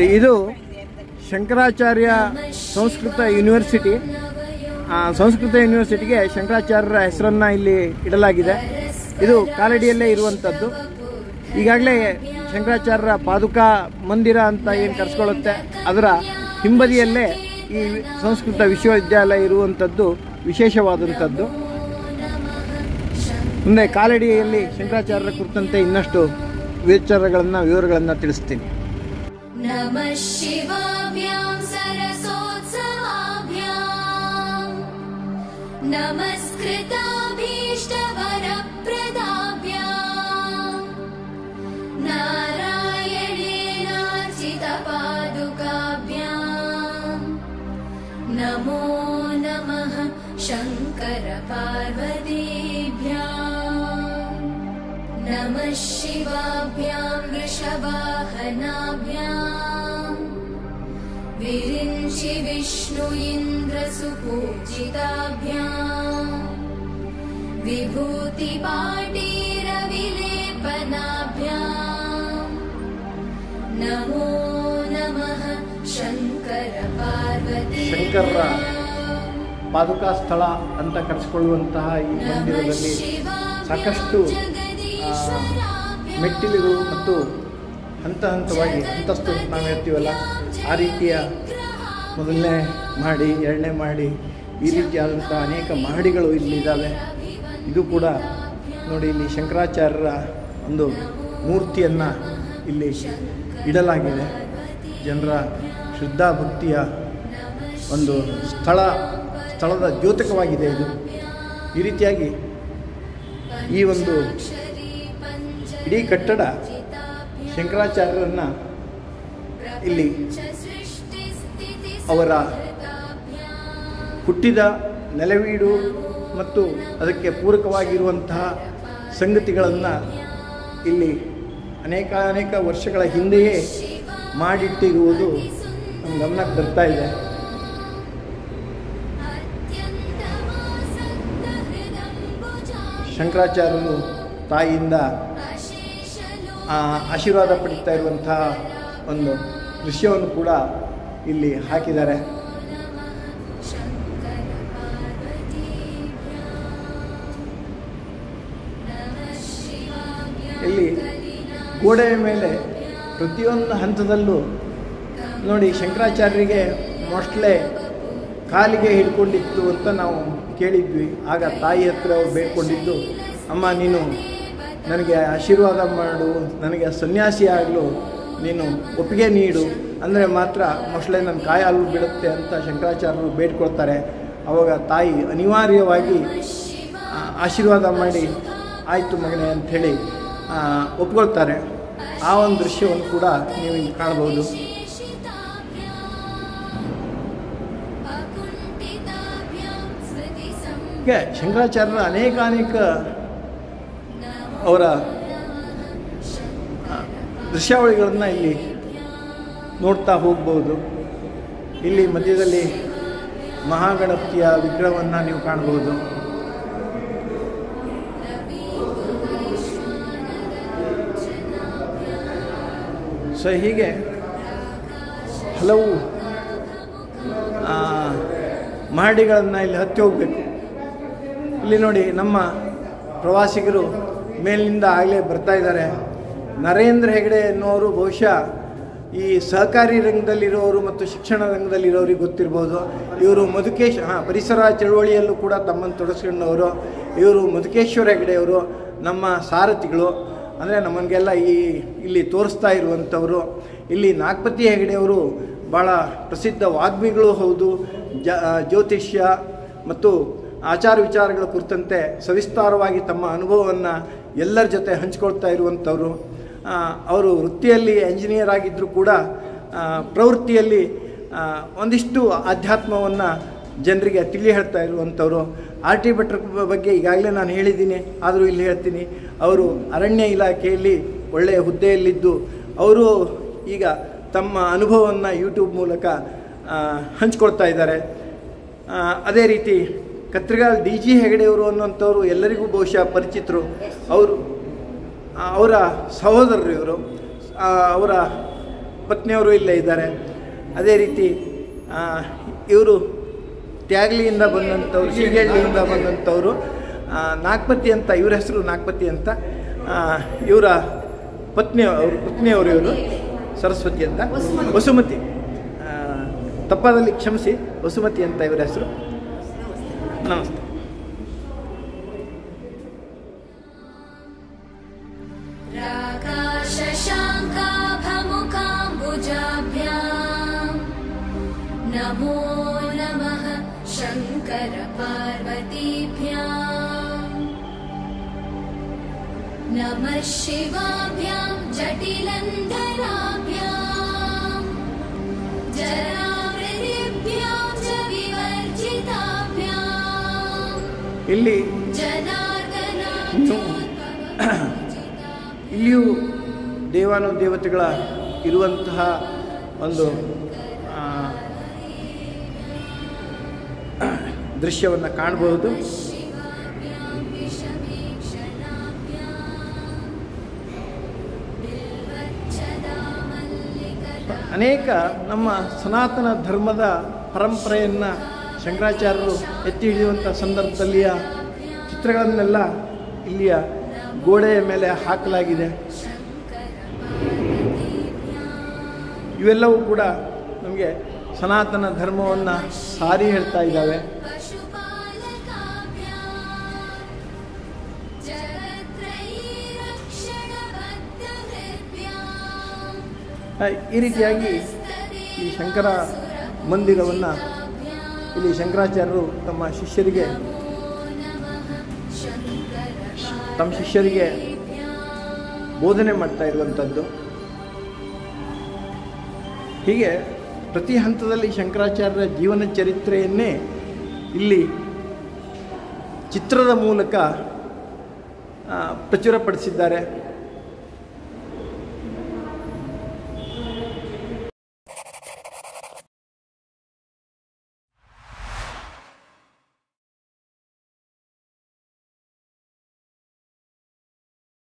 ನೋಡಿ ಇದು ಶಂಕರಾಚಾರ್ಯ ಸಂಸ್ಕೃತ ಯೂನಿವರ್ಸಿಟಿ ಆ, ಸಂಸ್ಕೃತ ಯೂನಿವರ್ಸಿಟಿಗೆ ಶಂಕರಾಚಾರ್ಯರ ಹೆಸರನ್ನು ಇಲ್ಲಿ ಇಡಲಾಗಿದೆ ಇದು ಕಾಲಡಿಯಲ್ಲೇ ಇರುವಂಥದ್ದು ಈಗಾಗಲೇ ಶಂಕರಾಚಾರ್ಯರ ಪಾದುಕಾ ಮಂದಿರ ಅಂತ ಏನು ಕರೆಸ್ಕೊಳ್ಳುತ್ತೆ ಅದರ ಹಿಂಬದಿಯಲ್ಲೇ ಈ ಸಂಸ್ಕೃತ ವಿಶ್ವವಿದ್ಯಾಲಯ ಇರುವಂಥದ್ದು ವಿಶೇಷವಾದಂಥದ್ದು ಮುಂದೆ ಕಾಲಡಿಯಲ್ಲಿ ಶಂಕರಾಚಾರ್ಯರ ಕುರಿತಂತೆ ಇನ್ನಷ್ಟು ವಿಚಾರಗಳನ್ನು ವಿವರಗಳನ್ನು ತಿಳಿಸ್ತೀನಿ नमः शिवाभ्यां सरसोत्सवाभ्याम् नमस्कृताभीष्टवरप्रदाभ्याम् नारायणेनार्चितपादुकाभ्याम् नमो नमः शङ्करपार्वतीभ्याम् नमः शिवाभ्यां वृषवाहनाभ्याम् विरिञ्चि विष्णु इन्द्रसुपूजिताभ्याम् विभूतिपाटीरविलेपनाभ्याम् नमो नमः शङ्करपार्वती ಶಂಕರರ ಪಾದುಕಾ ಸ್ಥಳ ಅಂತ ಕರೆಸಿಕೊಳ್ಳುವಂತಹ ಈ ಮಂದಿರದಲ್ಲಿ ಸಾಕಷ್ಟು ಆ, ಮೆಟ್ಟಿಲುಗಳು ಮತ್ತು ಹಂತ ಹಂತವಾಗಿ ಅಂತಸ್ತು ನಾವು ಹೇಳ್ತೀವಲ್ಲ ಆ ರೀತಿಯ ಮೊದಲನೇ ಮಾಡಿ ಎರಡನೇ ಮಾಡಿ ಈ ರೀತಿಯಾದಂಥ ಅನೇಕ ಮಹಡಿಗಳು ಇಲ್ಲಿದ್ದಾವೆ ಇದು ಕೂಡ ನೋಡಿ ಇಲ್ಲಿ ಶಂಕರಾಚಾರ್ಯರ ಒಂದು ಮೂರ್ತಿಯನ್ನು ಇಲ್ಲಿ ಇಡಲಾಗಿದೆ ಜನರ ಶ್ರದ್ಧಾಭಕ್ತಿಯ ಒಂದು ಸ್ಥಳ ಸ್ಥಳದ ದ್ಯೋತಕವಾಗಿದೆ ಇದು ಈ ರೀತಿಯಾಗಿ ಈ ಒಂದು ಇಡೀ ಕಟ್ಟಡ ಶಂಕರಾಚಾರ್ಯರನ್ನು ಇಲ್ಲಿ ಅವರ ಹುಟ್ಟಿದ ನೆಲವೀಡು ಮತ್ತು ಅದಕ್ಕೆ ಪೂರಕವಾಗಿರುವಂತಹ ಸಂಗತಿಗಳನ್ನು ಇಲ್ಲಿ ಅನೇಕ ಅನೇಕ ವರ್ಷಗಳ ಹಿಂದೆಯೇ ಮಾಡಿಟ್ಟಿರುವುದು ನಮ್ಮ ಗಮನಕ್ಕೆ ಬರ್ತಾ ಇದೆ ಶಂಕರಾಚಾರ್ಯರು ತಾಯಿಯಿಂದ ಆ, ಆಶೀರ್ವಾದ ಪಡಿತಾ ಇರುವಂತಹ ಒಂದು ದೃಶ್ಯವನ್ನು ಕೂಡ ಇಲ್ಲಿ ಹಾಕಿದ್ದಾರೆ ಇಲ್ಲಿ ಗೋಡೆಯ ಮೇಲೆ ಪ್ರತಿಯೊಂದು ಹಂತದಲ್ಲೂ ನೋಡಿ ಶಂಕರಾಚಾರ್ಯರಿಗೆ ಮೋಸ್ಟ್ಲೆ ಕಾಲಿಗೆ ಹಿಡ್ಕೊಂಡಿತ್ತು ಅಂತ ನಾವು ಕೇಳಿದ್ವಿ ಆಗ ತಾಯಿ ಹತ್ರ ಅವ್ರು ಬೇಡ್ಕೊಂಡಿದ್ದು ಅಮ್ಮ ನೀನು ನನಗೆ ಆಶೀರ್ವಾದ ಮಾಡು ನನಗೆ ಸನ್ಯಾಸಿ ಆಗಲು ನೀನು ಒಪ್ಪಿಗೆ ನೀಡು ಅಂದರೆ ಮಾತ್ರ ಮೊಸಳೆ ನನ್ನ ಕಾಯಲ್ಲೂ ಬೀಳುತ್ತೆ ಅಂತ ಶಂಕರಾಚಾರ್ಯರು ಬೇಡ್ಕೊಳ್ತಾರೆ ಅವಾಗ ತಾಯಿ ಅನಿವಾರ್ಯವಾಗಿ ಆ, ಆಶೀರ್ವಾದ ಮಾಡಿ ಆಯಿತು ಮಗನೇ ಅಂಥೇಳಿ ಒಪ್ಕೊಳ್ತಾರೆ ಆ ಒಂದು ದೃಶ್ಯವನ್ನು ಕೂಡ ನೀವು ಇಲ್ಲಿ ಕಾಣ್ಬೋದು ಹೀಗೆ ಶಂಕರಾಚಾರ್ಯರ ಅನೇಕ ಅನೇಕ ಅವರ ಆ, ದೃಶ್ಯಾವಳಿಗಳನ್ನು ಇಲ್ಲಿ ನೋಡ್ತಾ ಹೋಗ್ಬೋದು ಇಲ್ಲಿ ಮಧ್ಯದಲ್ಲಿ ಮಹಾಗಣಪತಿಯ ವಿಗ್ರಹವನ್ನು ನೀವು ಕಾಣ್ಬೋದು ಸೊ ಹೀಗೆ ಹಲವು ಆ, ಮಹಡಿಗಳನ್ನು ಇಲ್ಲಿ ಹತ್ತಿ ಹೋಗಬೇಕು ಇಲ್ಲಿ ನೋಡಿ ನಮ್ಮ ಪ್ರವಾಸಿಗರು ಮೇಲಿನಿಂದ ಆಗಲೇ ಬರ್ತಾ ಇದ್ದಾರೆ ನರೇಂದ್ರ ಹೆಗಡೆ ಎನ್ನುವರು ಬಹುಶಃ ಈ ಸಹಕಾರಿ ರಂಗದಲ್ಲಿರೋರು ಮತ್ತು ಶಿಕ್ಷಣ ರಂಗದಲ್ಲಿರೋರಿಗೆ ಗೊತ್ತಿರ್ಬೋದು ಇವರು ಮಧುಕೇಶ್ ಹಾಂ ಪರಿಸರ ಚಳುವಳಿಯಲ್ಲೂ ಕೂಡ ತಮ್ಮನ್ನು ತೊಡಗಿಸ್ಕೊಂಡವರು ಇವರು ಮಧುಕೇಶ್ವರ ಹೆಗಡೆಯವರು ನಮ್ಮ ಸಾರಥಿಗಳು ಅಂದರೆ ನಮಗೆಲ್ಲ ಈ ಇಲ್ಲಿ ತೋರಿಸ್ತಾ ಇರುವಂಥವರು ಇಲ್ಲಿ ನಾಗಪತಿ ಹೆಗಡೆಯವರು ಭಾಳ ಪ್ರಸಿದ್ಧ ವಾಗ್ಮಿಗಳು ಹೌದು ಜ ಜ್ಯೋತಿಷ್ಯ ಮತ್ತು ಆಚಾರ ವಿಚಾರಗಳ ಕುರಿತಂತೆ ಸವಿಸ್ತಾರವಾಗಿ ತಮ್ಮ ಅನುಭವವನ್ನು ಎಲ್ಲರ ಜೊತೆ ಹಂಚ್ಕೊಳ್ತಾ ಇರುವಂಥವ್ರು ಆ, ಅವರು ವೃತ್ತಿಯಲ್ಲಿ ಎಂಜಿನಿಯರ್ ಆಗಿದ್ದರೂ ಕೂಡ ಆ, ಪ್ರವೃತ್ತಿಯಲ್ಲಿ ಆ, ಒಂದಿಷ್ಟು ಆಧ್ಯಾತ್ಮವನ್ನು ಜನರಿಗೆ ತಿಳಿ ಹೇಳ್ತಾ ಇರುವಂಥವ್ರು ಆರ್ ಟಿ ಭಟ್ರ ಬಗ್ಗೆ ಈಗಾಗಲೇ ನಾನು ಹೇಳಿದ್ದೀನಿ ಆದರೂ ಇಲ್ಲಿ ಹೇಳ್ತೀನಿ ಅವರು ಅರಣ್ಯ ಇಲಾಖೆಯಲ್ಲಿ ಒಳ್ಳೆಯ ಹುದ್ದೆಯಲ್ಲಿದ್ದು ಅವರು ಈಗ ತಮ್ಮ ಅನುಭವವನ್ನು ಯೂಟ್ಯೂಬ್ ಮೂಲಕ ಆ, ಹಂಚ್ಕೊಳ್ತಾ ಇದ್ದಾರೆ ಆ, ಅದೇ ರೀತಿ ಕತ್ರಿಗಾಲ್ ಡಿ ಜಿ ಹೆಗಡೆಯವರು ಅನ್ನುವಂಥವ್ರು ಎಲ್ಲರಿಗೂ ಬಹುಶಃ ಪರಿಚಿತರು ಅವರು ಆ, ಅವರ ಸಹೋದರರು ಇವರು ಆ, ಅವರ ಪತ್ನಿಯವರು ಇಲ್ಲೇ ಇದ್ದಾರೆ ಅದೇ ರೀತಿ ಇವರು ತ್ಯಾಗ್ಲಿಯಿಂದ ಬಂದಂಥವ್ರು ಶಿಗಳ್ಳಿಯಿಂದ ಬಂದಂಥವರು ಆ, ನಾಗ್ಪತಿ ಅಂತ ಇವ್ರ ಹೆಸರು ನಾಗ್ಪತಿ ಅಂತ ಆ, ಇವರ ಪತ್ನಿ ಅವ್ರ ಪತ್ನಿಯವರು ಇವರು ಸರಸ್ವತಿ ಅಂತ ವಸುಮತಿ ಆ, ತಪ್ಪಾದಲ್ಲಿ ಕ್ಷಮಿಸಿ ವಸುಮತಿ ಅಂತ ಇವರ ಹೆಸರು ನಮಸ್ತೆ राकाशशाङ्काभमुकाम्बुजाभ्याम् नमो नमः शङ्करपार्वतीभ्याम् नमः शिवाभ्यां जटिलन्धराभ्याम् जरावृतिभ्यां च विवर्जिताभ्याम् ಇಲ್ಲಿ ಇನ್ನು ಇಲ್ಲಿಯೂ ದೇವಾನು ದೇವತೆಗಳ ಇರುವಂತಹ ಒಂದು ಆ, ದೃಶ್ಯವನ್ನು ಕಾಣಬಹುದು ಅನೇಕ ನಮ್ಮ ಸನಾತನ ಧರ್ಮದ ಪರಂಪರೆಯನ್ನು ಶಂಕರಾಚಾರ್ಯರು ಎತ್ತಿ ಹಿಡಿಯುವಂಥ ಸಂದರ್ಭದಲ್ಲಿಯ ಚಿತ್ರಗಳನ್ನೆಲ್ಲ ಇಲ್ಲಿಯ ಗೋಡೆಯ ಮೇಲೆ ಹಾಕಲಾಗಿದೆ ಇವೆಲ್ಲವೂ ಕೂಡ ನಮಗೆ ಸನಾತನ ಧರ್ಮವನ್ನು ಸಾರಿ ಹೇಳ್ತಾ ಇದ್ದಾವೆ ಆ, ಈ ರೀತಿಯಾಗಿ ಈ ಶಂಕರ ಮಂದಿರವನ್ನು ಇಲ್ಲಿ ಶಂಕರಾಚಾರ್ಯರು ತಮ್ಮ ಶಿಷ್ಯರಿಗೆ ತಮ್ಮ ಶಿಷ್ಯರಿಗೆ ಬೋಧನೆ ಮಾಡ್ತಾ ಇರುವಂಥದ್ದು ಹೀಗೆ ಪ್ರತಿ ಹಂತದಲ್ಲಿ ಶಂಕರಾಚಾರ್ಯರ ಜೀವನ ಚರಿತ್ರೆಯನ್ನೇ ಇಲ್ಲಿ ಚಿತ್ರದ ಮೂಲಕ ಆ, ಪ್ರಚುರಪಡಿಸಿದ್ದಾರೆ